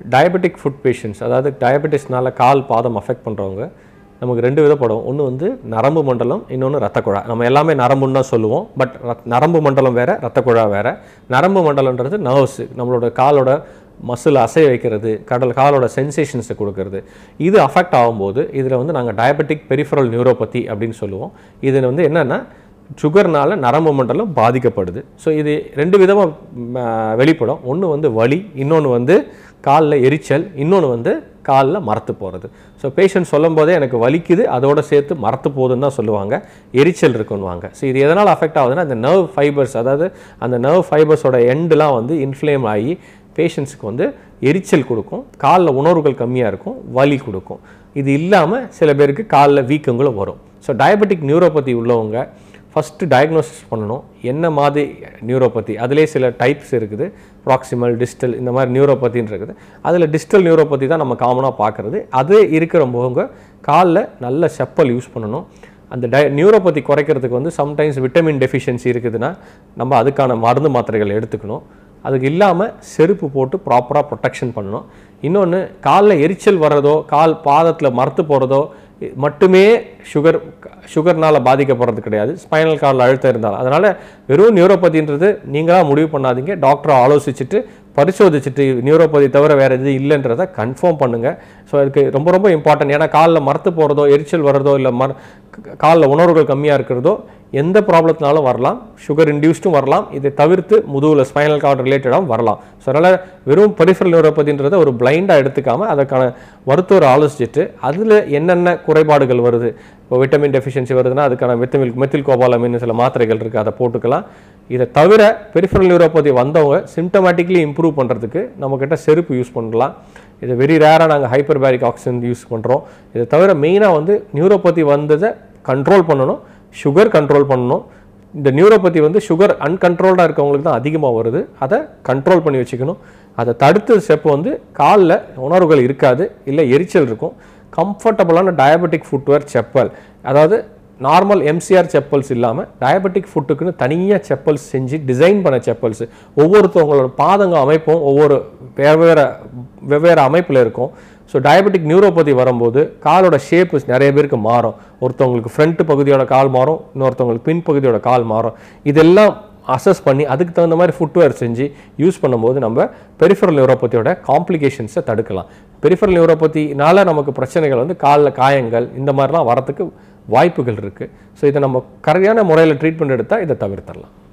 diabetic food patients அதாவது டயபெட்டிஸ்னால கால் பாதம் affect பண்ணுறவங்க நமக்கு ரெண்டு விதப்படும் ஒன்று வந்து நரம்பு மண்டலம் இன்னொன்று ரத்த குழா நம்ம எல்லாமே நரம்புன்னு தான் சொல்லுவோம் பட் நரம்பு மண்டலம் வேற ரத்த குழா வேற நரம்பு மண்டலம்ன்றது நர்வ்ஸ் நம்மளோட காலோட மசில் அசைய வைக்கிறது கடல் காலோட சென்சேஷன்ஸை கொடுக்கறது இது அஃபெக்ட் ஆகும்போது இதில் வந்து நாங்கள் டயபெட்டிக் பெரிஃபரல் நியூரோபதி அப்படின்னு சொல்லுவோம் இது வந்து என்னென்னா சுகர்னால நரம்பு மண்டலம் பாதிக்கப்படுது ஸோ இது ரெண்டு விதமாக வெளிப்படும் ஒன்று வந்து வலி இன்னொன்று வந்து காலில் எரிச்சல் இன்னொன்று வந்து காலில் மரத்து போகிறது ஸோ பேஷண்ட் சொல்லும் போதே எனக்கு வலிக்குது அதோட சேர்த்து மரத்து போகுதுன்னு தான் சொல்லுவாங்க எரிச்சல் இருக்குன்னுவாங்க ஸோ இது எதனால் அஃபெக்ட் ஆகுதுன்னா அந்த நர்வ் ஃபைபர்ஸ் அதாவது அந்த நர்வ் ஃபைபர்ஸோட எண்டெலாம் வந்து இன்ஃப்ளேம் ஆகி பேஷண்ட்ஸ்க்கு வந்து எரிச்சல் கொடுக்கும் காலில் உணர்வுகள் கம்மியாக இருக்கும் வலி கொடுக்கும் இது இல்லாமல் சில பேருக்கு காலில் வீக்கங்களும் வரும் ஸோ டயபெட்டிக் நியூரோபதி உள்ளவங்க ஃபஸ்ட்டு டயக்னோசிஸ் பண்ணணும் என்ன மாதிரி நியூரோபதி அதிலே சில டைப்ஸ் இருக்குது ப்ராக்சிமல் டிஸ்டல் இந்த மாதிரி நியூரோபதின்னு இருக்குது அதில் டிஸ்டல் நியூரோபதி தான் நம்ம காமனாக பார்க்குறது அது இருக்கிறவங்க காலில் நல்ல செப்பல் யூஸ் பண்ணணும் அந்த டய நியூரோபதி குறைக்கிறதுக்கு வந்து சம்டைம்ஸ் விட்டமின் டெஃபிஷியன்சி இருக்குதுன்னா நம்ம அதுக்கான மருந்து மாத்திரைகள் எடுத்துக்கணும் அதுக்கு இல்லாமல் செருப்பு போட்டு ப்ராப்பராக ப்ரொடெக்ஷன் பண்ணணும் இன்னொன்று காலில் எரிச்சல் வர்றதோ கால் பாதத்தில் மரத்து போகிறதோ மட்டுமே சுகர் சுகர்னால் பாதிக்கப்படுறது கிடையாது ஸ்பைனல் கார்டில் அழுத்தம் இருந்தாலும் அதனால் வெறும் நியூரோபதின்றது நீங்களாக முடிவு பண்ணாதீங்க டாக்டரை ஆலோசிச்சுட்டு பரிசோதிச்சுட்டு நியூரோபதி தவிர வேறு எது இல்லைன்றதை கன்ஃபார்ம் பண்ணுங்கள் ஸோ அதுக்கு ரொம்ப ரொம்ப இம்பார்ட்டன்ட் ஏன்னா காலில் மரத்து போகிறதோ எரிச்சல் வர்றதோ இல்லை மர காலில் உணர்வுகள் கம்மியாக இருக்கிறதோ எந்த ப்ராப்ளத்தினாலும் வரலாம் சுகர் இன்டியூஸ்டும் வரலாம் இதை தவிர்த்து முதுகில் ஸ்பைனல் கார்டு ரிலேட்டடாகவும் வரலாம் ஸோ அதனால் வெறும் பெரிஃபரல் நியூரோபதின்றதை ஒரு பிளைண்டாக எடுத்துக்காமல் அதற்கான மருத்துவர் ஆலோசிச்சுட்டு அதில் என்னென்ன குறைபாடுகள் வருது இப்போ விட்டமின் டெஃபிஷியன்சி வருதுன்னா அதுக்கான மெத்தில் மெத்தில் கோபாலமின் சில மாத்திரைகள் இருக்குது அதை போட்டுக்கலாம் இதை தவிர பெரிஃபரல் நியூரோபதி வந்தவங்க சிம்டமேட்டிக்லி இம்ப்ரூவ் பண்ணுறதுக்கு நம்மக்கிட்ட செருப்பு யூஸ் பண்ணலாம் இது வெரி ரேராக நாங்கள் ஹைப்பர் பேரிக் ஆக்சிஜன் யூஸ் பண்ணுறோம் இதை தவிர மெயினாக வந்து நியூரோபதி வந்ததை கண்ட்ரோல் பண்ணணும் சுகர் கண்ட்ரோல் பண்ணணும் இந்த நியூரோபதி வந்து சுகர் அன்கண்ட்ரோல்டாக இருக்கவங்களுக்கு தான் அதிகமாக வருது அதை கண்ட்ரோல் பண்ணி வச்சுக்கணும் அதை தடுத்த ஸ்டெப் வந்து காலில் உணர்வுகள் இருக்காது இல்லை எரிச்சல் இருக்கும் கம்ஃபர்டபுளான டயபெட்டிக் ஃபுட்வேர் செப்பல் அதாவது நார்மல் எம்சிஆர் செப்பல்ஸ் இல்லாமல் டயபெட்டிக் ஃபுட்டுக்குன்னு தனியாக செப்பல்ஸ் செஞ்சு டிசைன் பண்ண செப்பல்ஸ் ஒவ்வொருத்தவங்களோட பாதங்க அமைப்பும் ஒவ்வொரு வெவ்வேறு வெவ்வேறு அமைப்பில் இருக்கும் ஸோ டயபெட்டிக் நியூரோபதி வரும்போது காலோட ஷேப்பு நிறைய பேருக்கு மாறும் ஒருத்தவங்களுக்கு ஃப்ரண்ட் பகுதியோட கால் மாறும் இன்னொருத்தவங்களுக்கு பின் பகுதியோட கால் மாறும் இதெல்லாம் அசஸ் பண்ணி அதுக்கு தகுந்த மாதிரி ஃபுட்வேர் செஞ்சு யூஸ் பண்ணும்போது நம்ம பெரிஃபரல் நியூரோபதியோட காம்ப்ளிகேஷன்ஸை தடுக்கலாம் பெரிஃபரல் நியூரோபதினால நமக்கு பிரச்சனைகள் வந்து காலில் காயங்கள் இந்த மாதிரிலாம் வரத்துக்கு வாய்ப்புகள் இருக்குது ஸோ இதை நம்ம கரையான முறையில் ட்ரீட்மெண்ட் எடுத்தால் இதை தவிர்த்தரலாம்